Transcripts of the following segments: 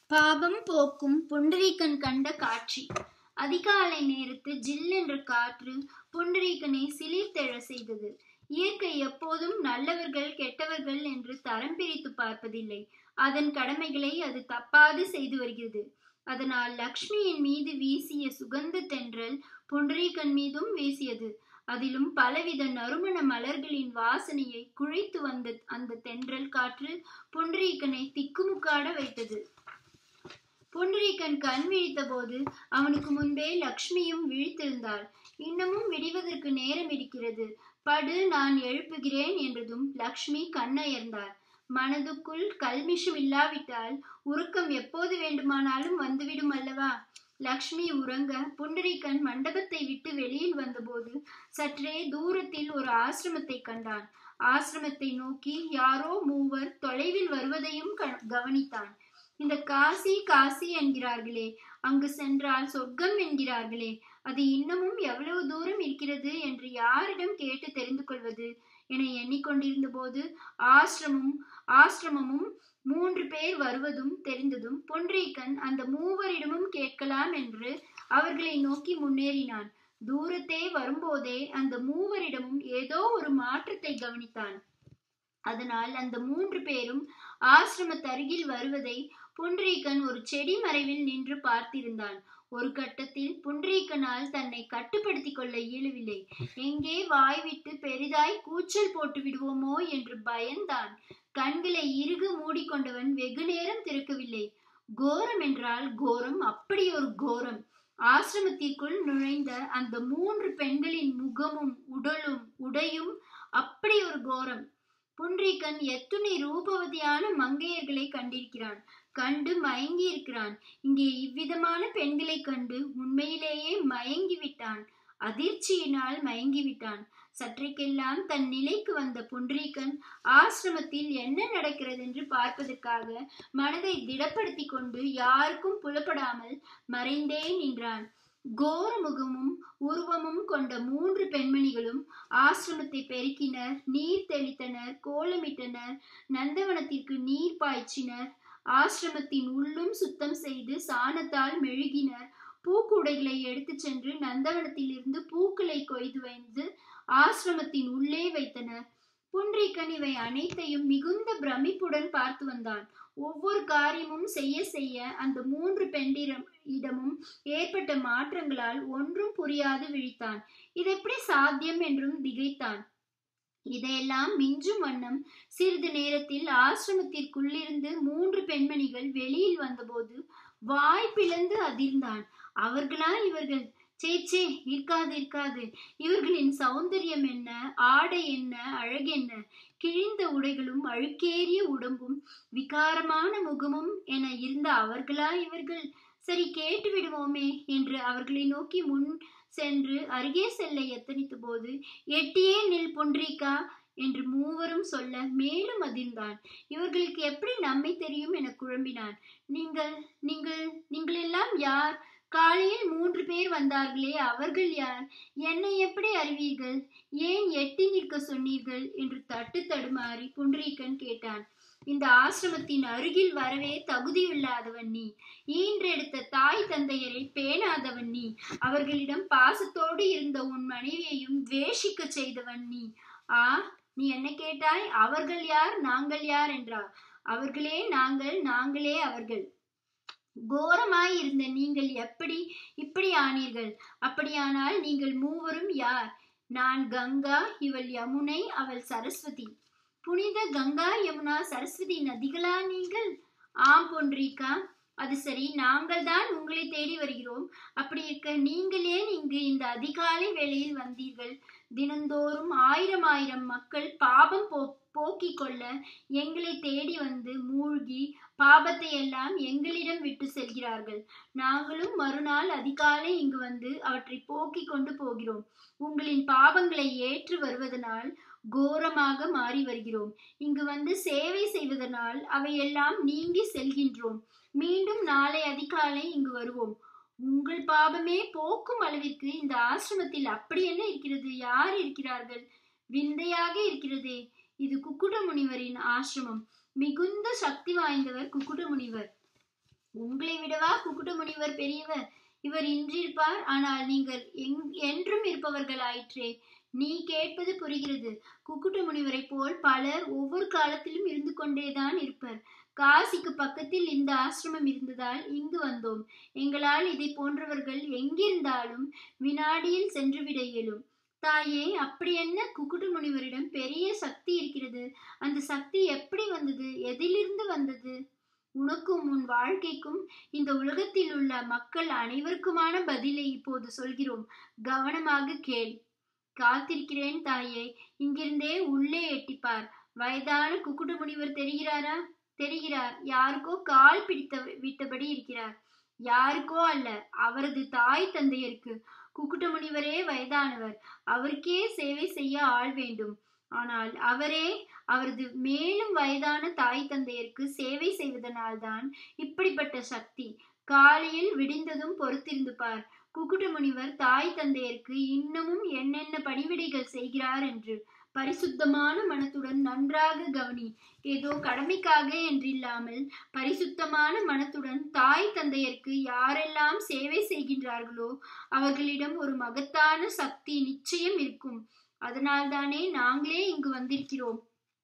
பாபம் போக்கும் புண்டரீகன் கண்ட காட்சி அதிகாலை நேரத்து ஜில்லென்ற காற்று புண்டரீகனை சிலிர்த்தெழ செய்தது இயற்கை எப்போதும் நல்லவர்கள் கெட்டவர்கள் என்று தரம் பிரித்து பார்ப்பதில்லை அதன் கடமைகளை அது தப்பாது செய்து வருகிறது அதனால் லக்ஷ்மியின் மீது வீசிய சுகந்த தென்றல் புண்டரீகன் மீதும் வீசியது அதிலும் பலவித நறுமண மலர்களின் வாசனையை குழைத்து வந்த அந்த தென்றல் காற்று புண்டரீகனை திக்குமுக்காட வைத்தது புண்டரீகன் கண் விழித்த போது அவனுக்கு முன்பே லக்ஷ்மியும் விழித்திருந்தாள் இன்னமும் விடிவதற்கு நேரம் இருக்கிறது படு நான் எழுப்புகிறேன் என்றதும் லக்ஷ்மி கண்ணயர்ந்தாள் மனதுக்குள் கல்மிஷம் இல்லாவிட்டால் உறக்கம் எப்போது வேண்டுமானாலும் வந்துவிடும் அல்லவா லக்ஷ்மி உறங்க புண்டரீகன் மண்டபத்தை விட்டு வெளியில் வந்தபோது சற்றே தூரத்தில் ஒரு ஆசிரமத்தை கண்டான் ஆசிரமத்தை நோக்கி யாரோ மூவர் தொலைவில் வருவதையும் கவனித்தான் இந்த காசி காசி என்கிறார்களே அங்கு சென்றால் சொர்க்கம் என்கிறார்களே அது இன்னமும் எவ்வளவு தூரம் இருக்கிறது என்று யாரிடம் கேட்டு தெரிந்து கொள்வது என எண்ணிக்கொண்டிருந்த போது ஆசிரமும் ஆசிரமமும் மூன்று பேர் வருவதும் தெரிந்ததும் பொன்ரீக்கன் அந்த மூவரிடமும் கேட்கலாம் என்று அவர்களை நோக்கி முன்னேறினான் தூரத்தே வரும்போதே அந்த மூவரிடமும் ஏதோ ஒரு மாற்றத்தை கவனித்தான் அதனால் அந்த மூன்று பேரும் ஆசிரமத்தருகில் வருவதை புன்றீகன் ஒரு செடி மறைவில் நின்று பார்த்திருந்தான் ஒரு கட்டத்தில் புன்றீக்கனால் தன்னை கட்டுப்படுத்தி கொள்ள இயலவில்லை எங்கே வாய்விட்டு பெரிதாய் கூச்சல் போட்டு விடுவோமோ என்று பயந்தான் கண்களை இறுக மூடிக்கொண்டவன் வெகு நேரம் திறக்கவில்லை கோரம் என்றால் கோரம் அப்படி ஒரு கோரம் ஆசிரமத்திற்குள் நுழைந்த அந்த மூன்று பெண்களின் முகமும் உடலும் உடையும் அப்படி ஒரு கோரம் புன்றீகன் எத்துணை ரூபவதியான மங்கையர்களை கண்டிருக்கிறான் கண்டு மயங்கி இருக்கிறான் இங்கே இவ்விதமான பெண்களை கண்டு உண்மையிலேயே மயங்கி விட்டான் அதிர்ச்சியினால் மயங்கி விட்டான் சற்றைக்கெல்லாம் தன் நிலைக்கு வந்த புன்றீகன் ஆசிரமத்தில் என்ன நடக்கிறது என்று பார்ப்பதற்காக மனதை திடப்படுத்தி கொண்டு யாருக்கும் புலப்படாமல் மறைந்தே நின்றான் கோரமுகமும் உருவமும் கொண்ட மூன்று பெண்மணிகளும் ஆசிரமத்தை பெருக்கினர் நீர் தெளித்தனர் கோலமிட்டனர் நந்தவனத்திற்கு நீர் பாய்ச்சினர் ஆசிரமத்தின் உள்ளும் சுத்தம் செய்து சாணத்தால் மெழுகினர் பூக்குடைகளை எடுத்து சென்று நந்தவனத்தில் இருந்து பூக்களை கொய்து வந்து ஆசிரமத்தின் உள்ளே வைத்தனர் புன்றிக்கன் இவை அனைத்தையும் மிகுந்த பிரமிப்புடன் பார்த்து வந்தான் ஒவ்வொரு காரியமும் செய்ய செய்ய அந்த மூன்று பெண்டிரம் இடமும் ஏற்பட்ட மாற்றங்களால் ஒன்றும் புரியாது விழித்தான் இது எப்படி சாத்தியம் என்றும் திகைத்தான் இதையெல்லாம் மிஞ்சும் வண்ணம் சிறிது நேரத்தில் ஆசிரமத்திற்குள்ளிருந்து மூன்று பெண்மணிகள் வெளியில் வந்தபோது வாய் பிளந்து அதிர்ந்தான் அவர்களா இவர்கள் சே சே இருக்காது இருக்காது இவர்களின் சௌந்தரியம் என்ன ஆடை என்ன அழகென்ன கிழிந்த உடைகளும் அழுக்கேறிய உடம்பும் விகாரமான முகமும் என இருந்த அவர்களா இவர்கள் சரி கேட்டு விடுவோமே என்று அவர்களை நோக்கி முன் சென்று அருகே செல்ல எத்தனித்த போது எட்டியே நில் பொன்றிக்கா என்று மூவரும் சொல்ல மேலும் அதிர்ந்தான் இவர்களுக்கு எப்படி நம்மை தெரியும் என குழம்பினான் நீங்கள் நீங்கள் நீங்கள் எல்லாம் யார் காலையில் மூன்று பேர் வந்தார்களே அவர்கள் யார் என்னை எப்படி அறிவீர்கள் ஏன் எட்டி நிற்க சொன்னீர்கள் என்று தட்டு தடுமாறி புண்டரீகன் கேட்டான் இந்த ஆசிரமத்தின் அருகில் வரவே தகுதியில்லாதவன் நீ ஈன்றெடுத்த தாய் தந்தையரை பேணாதவன் நீ அவர்களிடம் பாசத்தோடு இருந்த உன் மனைவியையும் துவேஷிக்க செய்தவன் நீ ஆ நீ என்ன கேட்டாய் அவர்கள் யார் நாங்கள் யார் என்றா அவர்களே நாங்கள் நாங்களே அவர்கள் கோரமாய் இருந்த நீங்கள் எப்படி இப்படி ஆனீர்கள் அப்படியானால் நீங்கள் மூவரும் யார் நான் கங்கா இவள் யமுனை அவள் சரஸ்வதி புனித கங்கா யமுனா சரஸ்வதி நதிகளா நீங்கள் ஆம் பொன்றிக்கா அது சரி நாங்கள் தான் உங்களை தேடி வருகிறோம் அப்படி இருக்க நீங்கள் ஏன் இங்கு இந்த அதிகாலை வேளையில் வந்தீர்கள் தினந்தோறும் ஆயிரம் ஆயிரம் மக்கள் பாபம் போ போக்கிக் கொள்ள எங்களை தேடி வந்து மூழ்கி பாபத்தை எல்லாம் எங்களிடம் விட்டு செல்கிறார்கள் நாங்களும் மறுநாள் அதிகாலை இங்கு வந்து அவற்றை போக்கிக் கொண்டு போகிறோம் உங்களின் பாவங்களை ஏற்று வருவதனால் கோரமாக மாறி வருகிறோம் இங்கு வந்து சேவை செய்வதனால் அவையெல்லாம் நீங்கி செல்கின்றோம் மீண்டும் நாளை அதிகாலை இங்கு வருவோம் உங்கள் பாவமே போக்கும் அளவிற்கு இந்த ஆசிரமத்தில் அப்படி என்ன இருக்கிறது யார் இருக்கிறார்கள் விந்தையாக இருக்கிறதே இது குக்குட முனிவரின் ஆசிரமம் மிகுந்த சக்தி வாய்ந்தவர் குக்குட முனிவர் உங்களை விடவா குக்குட முனிவர் பெரியவர் இவர் இன்றிருப்பார் ஆனால் நீங்கள் எங் என்றும் இருப்பவர்கள் ஆயிற்றே நீ கேட்பது புரிகிறது குக்குட்ட முனிவரை போல் பலர் ஒவ்வொரு காலத்திலும் இருந்து கொண்டேதான் இருப்பர் காசிக்கு பக்கத்தில் இந்த ஆசிரமம் இருந்ததால் இங்கு வந்தோம் எங்களால் இதை போன்றவர்கள் எங்கிருந்தாலும் வினாடியில் சென்றுவிட இயலும் தாயே அப்படி என்ன குக்குட்டு முனிவரிடம் பெரிய சக்தி இருக்கிறது அந்த சக்தி எப்படி வந்தது எதிலிருந்து வந்தது உனக்கும் உன் வாழ்க்கைக்கும் இந்த உலகத்தில் உள்ள மக்கள் அனைவருக்குமான பதிலை இப்போது சொல்கிறோம் கவனமாக கேள் காத்திருக்கிறேன் தாயே இங்கிருந்தே உள்ளே எட்டிப்பார் வயதான குக்குட்டு முனிவர் தெரிகிறாரா தெரிகிறார் யாருக்கோ கால் பிடித்த விட்டபடி இருக்கிறார் யாருக்கோ அல்ல அவரது தாய் தந்தையருக்கு குக்குட்ட முனிவரே வயதானவர் அவருக்கே சேவை செய்ய ஆள் வேண்டும் ஆனால் அவரே அவரது மேலும் வயதான தாய் தந்தையருக்கு சேவை செய்வதனால்தான் இப்படிப்பட்ட சக்தி காலையில் விடிந்ததும் பொறுத்திருந்து பார் குக்குட்ட முனிவர் தாய் தந்தையருக்கு இன்னமும் என்னென்ன பணிவிடைகள் செய்கிறார் என்று பரிசுத்தமான மனத்துடன் நன்றாக கவனி ஏதோ கடமைக்காக என்றில்லாமல் பரிசுத்தமான மனத்துடன் தாய் தந்தையருக்கு யாரெல்லாம் சேவை செய்கின்றார்களோ அவர்களிடம் ஒரு மகத்தான சக்தி நிச்சயம் இருக்கும் அதனால்தானே நாங்களே இங்கு வந்திருக்கிறோம்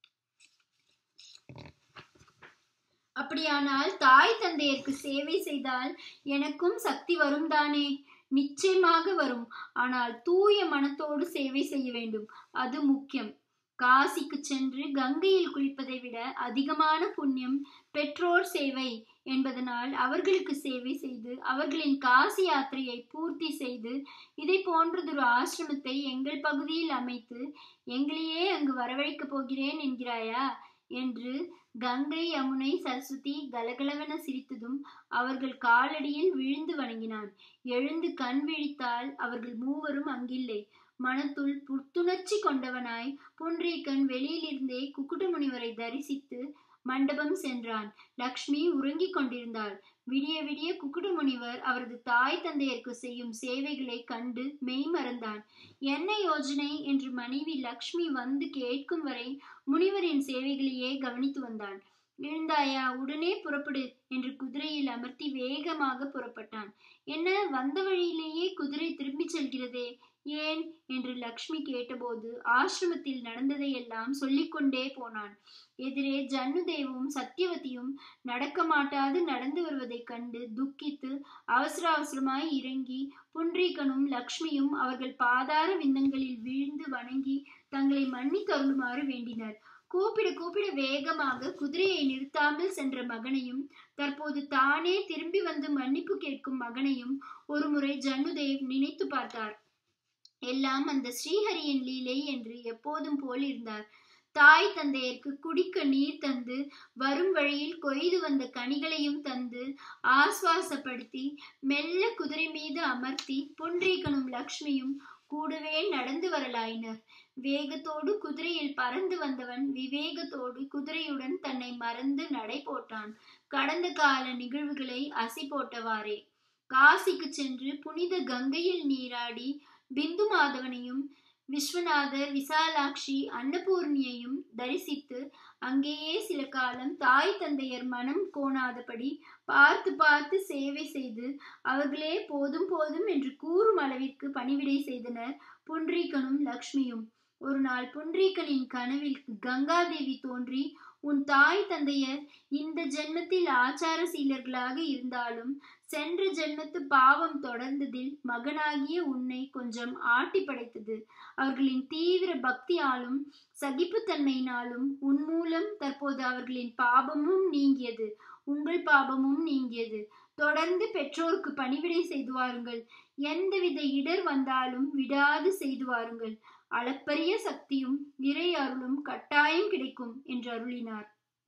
அப்படியானால் தாய் தந்தையருக்கு சேவை செய்தால் எனக்கும் சக்தி வரும் தானே நிச்சயமாக வரும் ஆனால் தூய மனத்தோடு சேவை செய்ய வேண்டும் அது முக்கியம் காசிக்கு சென்று கங்கையில் குளிப்பதை விட அதிகமான புண்ணியம் பெற்றோர் சேவை என்பதனால் அவர்களுக்கு சேவை செய்து அவர்களின் காசி யாத்திரையை பூர்த்தி செய்து இதை போன்றதொரு ஆசிரமத்தை எங்கள் பகுதியில் அமைத்து எங்களையே அங்கு வரவழைக்கப் போகிறேன் என்கிறாயா என்று கங்கை யமுனை சரஸ்வதி கலகலவென சிரித்ததும் அவர்கள் காலடியில் விழுந்து வணங்கினான் எழுந்து கண் விழித்தால் அவர்கள் மூவரும் அங்கில்லை மனத்துள் புத்துணர்ச்சி கொண்டவனாய் புன்றீக்கன் வெளியிலிருந்தே குக்குட்ட முனிவரை தரிசித்து மண்டபம் சென்றான் லக்ஷ்மி உறங்கிக் கொண்டிருந்தாள் விடிய விடிய குக்குட முனிவர் அவரது தாய் தந்தையருக்கு செய்யும் சேவைகளை கண்டு மெய் மறந்தான் என்ன யோஜனை என்று மனைவி லக்ஷ்மி வந்து கேட்கும் வரை முனிவரின் சேவைகளையே கவனித்து வந்தான் எழுந்தாயா உடனே புறப்படு என்று குதிரையில் அமர்த்தி வேகமாக புறப்பட்டான் என்ன வந்த வழியிலேயே குதிரை திரும்பிச் செல்கிறதே ஏன் என்று லக்ஷ்மி கேட்டபோது ஆசிரமத்தில் நடந்ததையெல்லாம் சொல்லிக்கொண்டே போனான் எதிரே ஜன்னுதேவும் சத்தியவதியும் நடக்க மாட்டாது நடந்து வருவதைக் கண்டு துக்கித்து அவசர அவசரமாய் இறங்கி புன்றீகனும் லக்ஷ்மியும் அவர்கள் பாதார விந்தங்களில் வீழ்ந்து வணங்கி தங்களை மன்னித்தருளுமாறு வேண்டினர் கூப்பிட கூப்பிட வேகமாக குதிரையை நிறுத்தாமல் சென்ற மகனையும் தற்போது தானே திரும்பி வந்து மன்னிப்பு கேட்கும் மகனையும் ஒருமுறை ஜன்னுதேவ் நினைத்து பார்த்தார் எல்லாம் அந்த ஸ்ரீஹரியின் லீலை என்று எப்போதும் போல் இருந்தார் தாய் தந்தையருக்கு குடிக்க நீர் தந்து வரும் வழியில் கொய்து வந்த கனிகளையும் தந்து ஆஸ்வாசப்படுத்தி மெல்ல குதிரை மீது அமர்த்தி புன்றீகனும் லக்ஷ்மியும் கூடவே நடந்து வரலாயினர் வேகத்தோடு குதிரையில் பறந்து வந்தவன் விவேகத்தோடு குதிரையுடன் தன்னை மறந்து நடை போட்டான் கடந்த கால நிகழ்வுகளை அசி போட்டவாறே காசிக்கு சென்று புனித கங்கையில் நீராடி பிந்து மாதவனையும் விஸ்வநாதர் விசாலாட்சி அன்னபூர்ணியையும் தரிசித்து அங்கேயே சில காலம் தாய் தந்தையர் மனம் கோணாதபடி பார்த்து பார்த்து சேவை செய்து அவர்களே போதும் போதும் என்று கூறும் அளவிற்கு பணிவிடை செய்தனர் புன்றீகனும் லக்ஷ்மியும் ஒரு நாள் புன்றீகனின் கனவில் கங்காதேவி தோன்றி உன் தாய் தந்தையர் இந்த ஜென்மத்தில் ஆச்சார சீலர்களாக இருந்தாலும் சென்ற ஜென்மத்து பாவம் தொடர்ந்ததில் மகனாகிய உன்னை கொஞ்சம் ஆட்டி படைத்தது அவர்களின் தீவிர பக்தியாலும் சகிப்புத்தன்மையினாலும் உன் மூலம் தற்போது அவர்களின் பாபமும் நீங்கியது உங்கள் பாபமும் நீங்கியது தொடர்ந்து பெற்றோருக்கு பணிவிடை செய்து வாருங்கள் எந்தவித இடர் வந்தாலும் விடாது செய்து வாருங்கள் அளப்பரிய சக்தியும் இறை அருளும் கட்டாயம் கிடைக்கும் என்று அருளினார்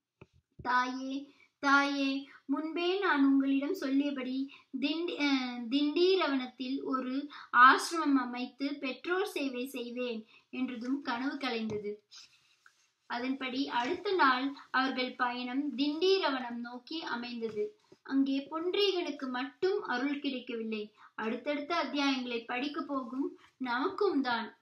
தாயே தாயே முன்பே நான் உங்களிடம் சொல்லியபடி திண்டி திண்டீரவனத்தில் ஒரு ஆசிரமம் அமைத்து பெற்றோர் சேவை செய்வேன் என்றதும் கனவு கலைந்தது அதன்படி அடுத்த நாள் அவர்கள் பயணம் திண்டீரவனம் நோக்கி அமைந்தது அங்கே புன்றீகனுக்கு மட்டும் அருள் கிடைக்கவில்லை அடுத்தடுத்த அத்தியாயங்களை படிக்க போகும் நமக்கும் தான்